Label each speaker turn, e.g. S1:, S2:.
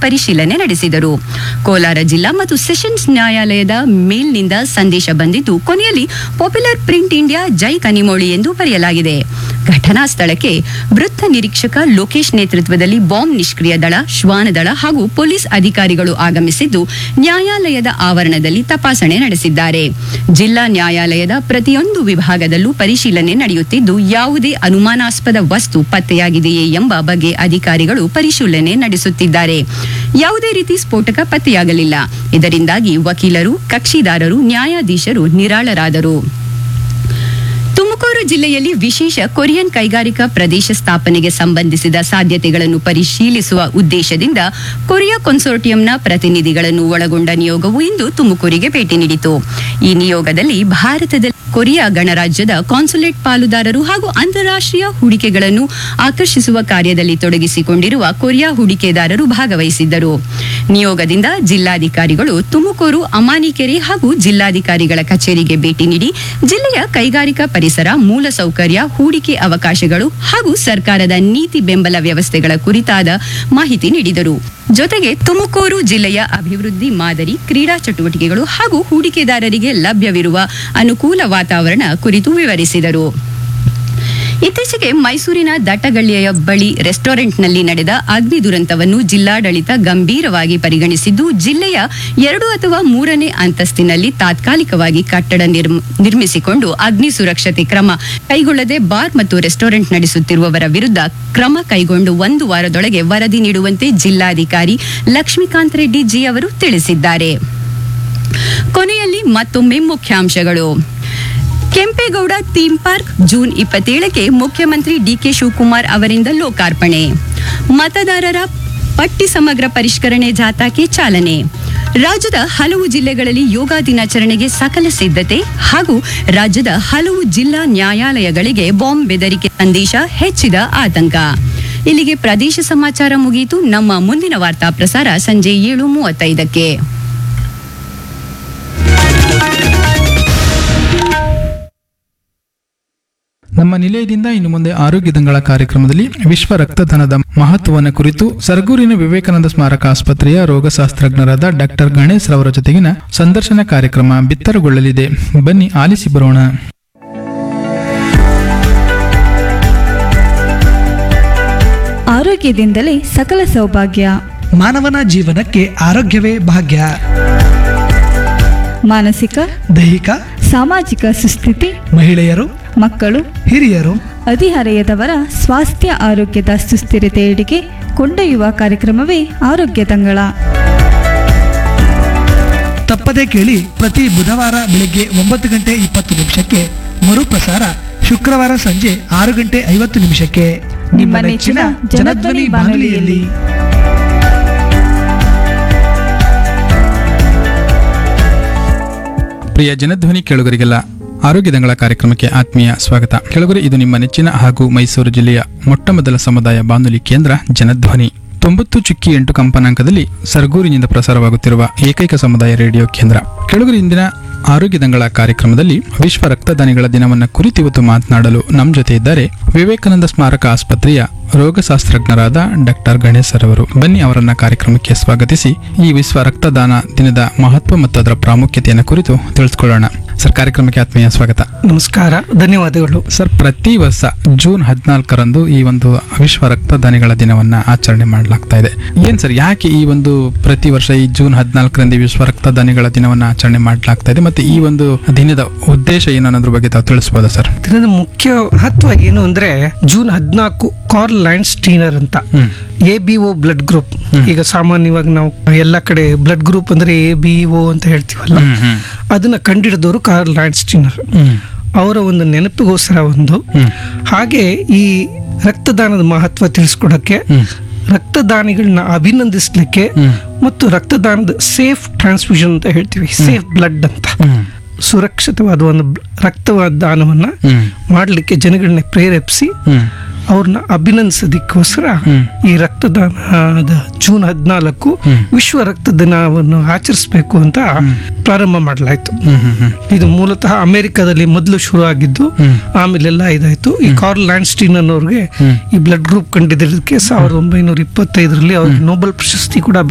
S1: ಪರಿಶೀಲನೆ ನಡೆಸಿದರು ಕೋಲಾರ ಜಿಲ್ಲಾ ಮತ್ತು ಸೆಷನ್ಸ್ ನ್ಯಾಯಾಲಯದ ಮೇಲ್ನಿಂದ ಸಂದೇಶ ಬಂದಿದ್ದು ಕೊನೆಯಲ್ಲಿ popular print India Jai Kanimozhi ಎಂದು ಬರೆಯಲಾಗಿದೆ ಘಟನಾ ಸ್ಥಳಕ್ಕೆ ವೃತ್ತ ನಿರೀಕ್ಷಕ ಲೋಕೇಶ್ ನೇತೃತ್ವದಲ್ಲಿ ಬಾಂಬ್ ನಿಷ್ಕ್ರಿಯ ದಳ ಶ್ವಾನದಳ ಹಾಗೂ ಪೊಲೀಸ್ ಅಧಿಕಾರಿಗಳು ಆಗಮಿಸಿದ್ದು ನ್ಯಾಯಾಲಯದ ಆವರಣದಲ್ಲಿ ತಪಾಸಣೆ ನಡೆಸಿದ್ದಾರೆ ಜಿಲ್ಲಾ ನ್ಯಾಯಾಲಯದ ಪ್ರತಿಯೊಂದು ವಿಭಾಗದಲ್ಲೂ ಪರಿಶೀಲನೆ ನಡೆಯುತ್ತಿದ್ದು ಯಾವುದೇ ಅನುಮಾನಾಸ್ಪದ ವಸ್ತು ಪತ್ತೆಯಾಗಿದೆಯೇ ಎಂಬ ಬಗ್ಗೆ ಅಧಿಕಾರಿಗಳು ಪರಿಶೀಲನೆ ನಡೆಸುತ್ತಿದ್ದಾರೆ ಯಾವುದೇ ರೀತಿ ಸ್ಫೋಟಕ ಪತ್ತೆಯಾಗಲಿಲ್ಲ ಇದರಿಂದಾಗಿ ವಕೀಲರು ಕಕ್ಷಿದಾರರು ನ್ಯಾಯಾಧೀಶರು ನಿರಾಳರಾದರು ತುಮಕೂರು ಜಿಲ್ಲೆಯಲ್ಲಿ ವಿಶೇಷ ಕೊರಿಯನ್ ಕೈಗಾರಿಕಾ ಪ್ರದೇಶ ಸ್ಥಾಪನೆಗೆ ಸಂಬಂಧಿಸಿದ ಸಾಧ್ಯತೆಗಳನ್ನು ಪರಿಶೀಲಿಸುವ ಉದ್ದೇಶದಿಂದ ಕೊರಿಯಾ ಕನ್ಸೋರ್ಟಿಯಂನ ಪ್ರತಿನಿಧಿಗಳನ್ನು ಒಳಗೊಂಡ ನಿಯೋಗವು ಇಂದು ತುಮಕೂರಿಗೆ ಭೇಟಿ ನೀಡಿತು ಈ ನಿಯೋಗದಲ್ಲಿ ಭಾರತದಲ್ಲಿ ಕೊರಿಯಾ ಗಣರಾಜ್ಯದ ಕಾನ್ಸುಲೇಟ್ ಪಾಲುದಾರರು ಹಾಗೂ ಅಂತಾರಾಷ್ಟ್ರೀಯ ಹೂಡಿಕೆಗಳನ್ನು ಆಕರ್ಷಿಸುವ ಕಾರ್ಯದಲ್ಲಿ ತೊಡಗಿಸಿಕೊಂಡಿರುವ ಕೊರಿಯಾ ಹೂಡಿಕೆದಾರರು ಭಾಗವಹಿಸಿದ್ದರು ನಿಯೋಗದಿಂದ ಜಿಲ್ಲಾಧಿಕಾರಿಗಳು ತುಮಕೂರು ಅಮಾನಿಕೆರೆ ಹಾಗೂ ಜಿಲ್ಲಾಧಿಕಾರಿಗಳ ಕಚೇರಿಗೆ ಭೇಟಿ ನೀಡಿ ಜಿಲ್ಲೆಯ ಕೈಗಾರಿಕಾ ಪರಿಸರ ಮೂಲಸೌಕರ್ಯ ಹೂಡಿಕೆ ಅವಕಾಶಗಳು ಹಾಗೂ ಸರ್ಕಾರದ ನೀತಿ ಬೆಂಬಲ ವ್ಯವಸ್ಥೆಗಳ ಕುರಿತಾದ ಮಾಹಿತಿ ನೀಡಿದರು ಜೊತೆಗೆ ತುಮಕೂರು ಜಿಲ್ಲೆಯ ಅಭಿವೃದ್ಧಿ ಮಾದರಿ ಕ್ರೀಡಾ ಚಟುವಟಿಕೆಗಳು ಹಾಗೂ ಹೂಡಿಕೆದಾರರಿಗೆ ಲಭ್ಯವಿರುವ ಅನುಕೂಲ ವಾತಾವರಣ ಕುರಿತು ವಿವರಿಸಿದರು ಇತ್ತೀಚೆಗೆ ಮೈಸೂರಿನ ದಟ್ಟಗಳ್ಳಿಯ ಬಳಿ ರೆಸ್ಟೋರೆಂಟ್ನಲ್ಲಿ ನಡೆದ ಅಗ್ನಿ ದುರಂತವನ್ನು ಜಿಲ್ಲಾಡಳಿತ ಗಂಭೀರವಾಗಿ ಪರಿಗಣಿಸಿದ್ದು ಜಿಲ್ಲೆಯ ಎರಡು ಅಥವಾ ಮೂರನೇ ಅಂತಸ್ತಿನಲ್ಲಿ ತಾತ್ಕಾಲಿಕವಾಗಿ ಕಟ್ಟಡ ನಿರ್ಮ್- ನಿರ್ಮಿಸಿಕೊಂಡು ಅಗ್ನಿ ಸುರಕ್ಷತೆ ಕ್ರಮ ಕೈಗೊಳ್ಳದೆ ಬಾರ್ ಮತ್ತು ರೆಸ್ಟೋರೆಂಟ್ ನಡೆಸುತ್ತಿರುವವರ ವಿರುದ್ಧ ಕ್ರಮ ಕೈಗೊಂಡು ಒಂದು ವಾರದೊಳಗೆ ವರದಿ ನೀಡುವಂತೆ ಜಿಲ್ಲಾಧಿಕಾರಿ ಲಕ್ಷ್ಮೀಕಾಂತ್ ರೆಡ್ಡಿ ಜಿ ಅವರು ತಿಳಿಸಿದ್ದಾರೆ ಕೊನೆಯಲ್ಲಿ ಮತ್ತೊಮ್ಮೆ ಮುಖ್ಯಾಂಶಗಳು ಕೆಂಪೇಗೌಡ ಥೀಮ್ ಪಾರ್ಕ್ ಜೂನ್ ಇಪ್ಪತ್ತೇಳಕ್ಕೆ ಮುಖ್ಯಮಂತ್ರಿ ಡಿಕೆ ಶಿವಕುಮಾರ್ ಅವರಿಂದ ಲೋಕಾರ್ಪಣೆ ಮತದಾರರ ಪಟ್ಟಿ ಸಮಗ್ರ ಪರಿಷ್ಕರಣೆ ಜಾಥಾಕ್ಕೆ ಚಾಲನೆ ರಾಜ್ಯದ ಹಲವು ಜಿಲ್ಲೆಗಳಲ್ಲಿ ಯೋಗ ದಿನಾಚರಣೆಗೆ ಸಕಲ ಸಿದ್ಧತೆ ಹಾಗೂ ರಾಜ್ಯದ ಹಲವು ಜಿಲ್ಲಾ ನ್ಯಾಯಾಲಯಗಳಿಗೆ ಬಾಂಬ್ ಬೆದರಿಕೆ ಸಂದೇಶ ಹೆಚ್ಚಿದ ಆತಂಕ ಇಲ್ಲಿಗೆ ಪ್ರದೇಶ ಸಮಾಚಾರ ಮುಗಿಯಿತು ನಮ್ಮ ಮುಂದಿನ ವಾರ್ತಾ ಪ್ರಸಾರ ಸಂಜೆ ಏಳು ಮೂವತ್ತೈದಕ್ಕೆ
S2: ನಮ್ಮ ನಿಲಯದಿಂದ ಇನ್ನು ಮುಂದೆ ಆರೋಗ್ಯ ದಂಗಳ ಕಾರ್ಯಕ್ರಮದಲ್ಲಿ ವಿಶ್ವ ರಕ್ತದಾನದ ಮಹತ್ವವನ್ನು ಕುರಿತು ಸರಗೂರಿನ ವಿವೇಕಾನಂದ ಸ್ಮಾರಕ ಆಸ್ಪತ್ರೆಯ ರೋಗಶಾಸ್ತ್ರಜ್ಞರಾದ ಡಾಕ್ಟರ್ ಗಣೇಶ್ ರವರ ಜೊತೆಗಿನ ಸಂದರ್ಶನ ಕಾರ್ಯಕ್ರಮ ಬಿತ್ತರಗೊಳ್ಳಲಿದೆ ಬನ್ನಿ ಆಲಿಸಿ ಬರೋಣ
S3: ಆರೋಗ್ಯದಿಂದಲೇ ಸಕಲ ಸೌಭಾಗ್ಯ
S4: ಮಾನವನ ಜೀವನಕ್ಕೆ ಆರೋಗ್ಯವೇ ಭಾಗ್ಯ
S3: ಮಾನಸಿಕ
S4: ದೈಹಿಕ
S3: ಸಾಮಾಜಿಕ ಸುಸ್ಥಿತಿ
S4: ಮಹಿಳೆಯರು
S3: ಮಕ್ಕಳು
S4: ಹಿರಿಯರು
S3: ಹದಿಹರೆಯದವರ ಸ್ವಾಸ್ಥ್ಯ ಆರೋಗ್ಯದ ಸುಸ್ಥಿರತೆಯೆಡೆಗೆ ಕೊಂಡೊಯ್ಯುವ ಕಾರ್ಯಕ್ರಮವೇ ಆರೋಗ್ಯ ತಂಗಳ
S4: ತಪ್ಪದೇ ಕೇಳಿ ಪ್ರತಿ ಬುಧವಾರ ಬೆಳಗ್ಗೆ ಒಂಬತ್ತು ಗಂಟೆ ಇಪ್ಪತ್ತು ನಿಮಿಷಕ್ಕೆ ಮರುಪ್ರಸಾರ ಶುಕ್ರವಾರ ಸಂಜೆ ಆರು ಗಂಟೆ ಐವತ್ತು ನಿಮಿಷಕ್ಕೆ ನಿಮ್ಮ ನೆಚ್ಚಿನ ಜನಧ್ವನಿ ಬಾನುಲಿಯಲ್ಲಿ
S2: ಪ್ರಿಯ ಜನಧ್ವನಿ ಕೇಳುಗರಿಗೆಲ್ಲ ಆರೋಗ್ಯ ದಂಗಳ ಕಾರ್ಯಕ್ರಮಕ್ಕೆ ಆತ್ಮೀಯ ಸ್ವಾಗತ ಕೆಳಗರೆ ಇದು ನಿಮ್ಮ ನೆಚ್ಚಿನ ಹಾಗೂ ಮೈಸೂರು ಜಿಲ್ಲೆಯ ಮೊಟ್ಟಮೊದಲ ಸಮುದಾಯ ಬಾನುಲಿ ಕೇಂದ್ರ ಜನಧ್ವನಿ ತೊಂಬತ್ತು ಚುಕ್ಕಿ ಎಂಟು ಕಂಪನಾಂಕದಲ್ಲಿ ಸರಗೂರಿನಿಂದ ಪ್ರಸಾರವಾಗುತ್ತಿರುವ ಏಕೈಕ ಸಮುದಾಯ ರೇಡಿಯೋ ಕೇಂದ್ರ ಕೆಳಗರೆ ಇಂದಿನ ಆರೋಗ್ಯ ದಂಗಳ ಕಾರ್ಯಕ್ರಮದಲ್ಲಿ ವಿಶ್ವ ರಕ್ತದಾನಿಗಳ ದಿನವನ್ನು ಕುರಿತು ಇವತ್ತು ಮಾತನಾಡಲು ನಮ್ಮ ಜೊತೆ ಇದ್ದಾರೆ ವಿವೇಕಾನಂದ ಸ್ಮಾರಕ ಆಸ್ಪತ್ರೆಯ ರೋಗಶಾಸ್ತ್ರಜ್ಞರಾದ ಡಾಕ್ಟರ್ ಗಣೇಶ್ ಸರ್ ಅವರು ಬನ್ನಿ ಅವರನ್ನ ಕಾರ್ಯಕ್ರಮಕ್ಕೆ ಸ್ವಾಗತಿಸಿ ಈ ವಿಶ್ವ ರಕ್ತದಾನ ದಿನದ ಮಹತ್ವ ಮತ್ತು ಅದರ ಪ್ರಾಮುಖ್ಯತೆಯನ್ನು ಕುರಿತು ತಿಳಿಸ್ಕೊಳ್ಳೋಣ ಸರ್ ಕಾರ್ಯಕ್ರಮಕ್ಕೆ ಆತ್ಮೀಯ ಸ್ವಾಗತ
S4: ನಮಸ್ಕಾರ ಧನ್ಯವಾದಗಳು
S2: ಸರ್ ಪ್ರತಿ ವರ್ಷ ಜೂನ್ ಹದಿನಾಲ್ಕರಂದು ಈ ಒಂದು ವಿಶ್ವ ರಕ್ತದಾನಿಗಳ ದಿನವನ್ನ ಆಚರಣೆ ಮಾಡಲಾಗ್ತಾ ಇದೆ ಏನ್ ಸರ್ ಯಾಕೆ ಈ ಒಂದು ಪ್ರತಿ ವರ್ಷ ಈ ಜೂನ್ ಹದಿನಾಲ್ಕರಂದು ಈ ವಿಶ್ವ ರಕ್ತದಾನಿಗಳ ದಿನವನ್ನ ಆಚರಣೆ ಮಾಡಲಾಗ್ತಾ ಇದೆ ಮತ್ತೆ ಈ ಒಂದು ದಿನದ ಉದ್ದೇಶ ಏನು ಅನ್ನೋದ್ರ ಬಗ್ಗೆ ತಾವು ತಿಳಿಸ್ಬೋದಾ ಸರ್
S4: ದಿನದ ಮುಖ್ಯ ಮಹತ್ವ ಏನು ಅಂದ್ರೆ ಜೂನ್ ಹದಿನಾಲ್ಕು ಕಾರ್ಲ್ ಲ್ಯಾಂಡ್ ಸ್ಟೀನರ್ ಅಂತ
S2: hmm
S4: A B O blood group ಈಗ ಸಾಮಾನ್ಯವಾಗಿ ನಾವು ಎಲ್ಲ ಕಡೆ ಬ್ಲಡ್ ಗ್ರೂಪ್ ಅಂದ್ರೆ ಎ ಬಿ ಒ ಅಂತ ಹೇಳ್ತೀವಲ್ಲ
S2: ಹ್ಮ್ ಹ್ಮ್
S4: ಅದನ್ನ ಕಂಡಿಡಿದವರು ಕಾರ್ಲ್ ಲ್ಯಾಂಡ್ ಸ್ಟೀನರ್
S2: ಹ್ಮ್
S4: ಅವರ ಒಂದು ನೆನಪಿಗೋಸ್ಕರ ಒಂದು
S2: ಹ್ಮ್
S4: ಹಾಗೆ ಈ ರಕ್ತದಾನದ ಮಹತ್ವ ತಿಳಿಸ್ಕೊಡಕ್ಕೆ
S2: ಹ್ಮ್
S4: ರಕ್ತದಾನಿಗಳನ್ನ ಅಭಿನಂದಿಸ್ಲಿಕ್ಕೆ
S2: ಹ್ಮ್
S4: ಮತ್ತು ರಕ್ತದಾನದ ಸೇಫ್ ಟ್ರಾನ್ಸ್ಫ್ಯೂಷನ್ ಅಂತ ಹೇಳ್ತೀವಿ ಸೇಫ್ ಬ್ಲಡ್ ಅಂತ
S2: ಹ್ಮ್
S4: ಸುರಕ್ಷಿತವಾದ ಒಂದು ಬ್- ರಕ್ತದಾನವನ್ನ
S2: ಹ್ಮ್
S4: ಮಾಡಲಿಕ್ಕೆ ಜನಗಳನ್ನ ಪ್ರೇರೇಪಿಸಿ
S2: ಹ್ಮ್
S4: ಅವ್ರನ್ನ ಅಭಿನಂದಿಸೋದಕ್ಕೋಸ್ಕರ
S2: ಹ್ಮ್.
S4: ಈ ರಕ್ತದಾನದ ಜೂನ್ ಹದಿನಾಲ್ಕು
S2: ಹ್ಮ್.
S4: ವಿಶ್ವ ರಕ್ತ ದಿನವನ್ನು ಆಚರಿಸಬೇಕು ಅಂತ ಪ್ರಾರಂಭ ಮಾಡಲಾಯ್ತು
S2: ಹ್ಮ್ ಹ್ಮ್ ಹ್ಮ್
S4: ಇದು ಮೂಲತಃ ಅಮೆರಿಕದಲ್ಲಿ ಮೊದಲು ಶುರು ಆಗಿದ್ದು
S2: ಹ್ಮ್.
S4: ಆಮೇಲೆಲ್ಲ ಇದಾಯ್ತು ಈ ಕಾರ್ಲ್ ಲ್ಯಾಂಡ್ಸ್ಟೀನ್ ಅನ್ನೋರ್ಗೆ
S2: ಹ್ಮ್.
S4: ಈ ಬ್ಲಡ್ ಗ್ರೂಪ್ ಕಂಡಿದ್ದಕ್ಕೆ ಸಾವಿರದ ಒಂಬೈನೂರ ಇಪ್ಪತ್ತೈದರಲ್ಲಿ ಅವ್ರಿಗೆ ನೊಬೆಲ್ ಪ್ರಶಸ್ತಿ ಕೂಡ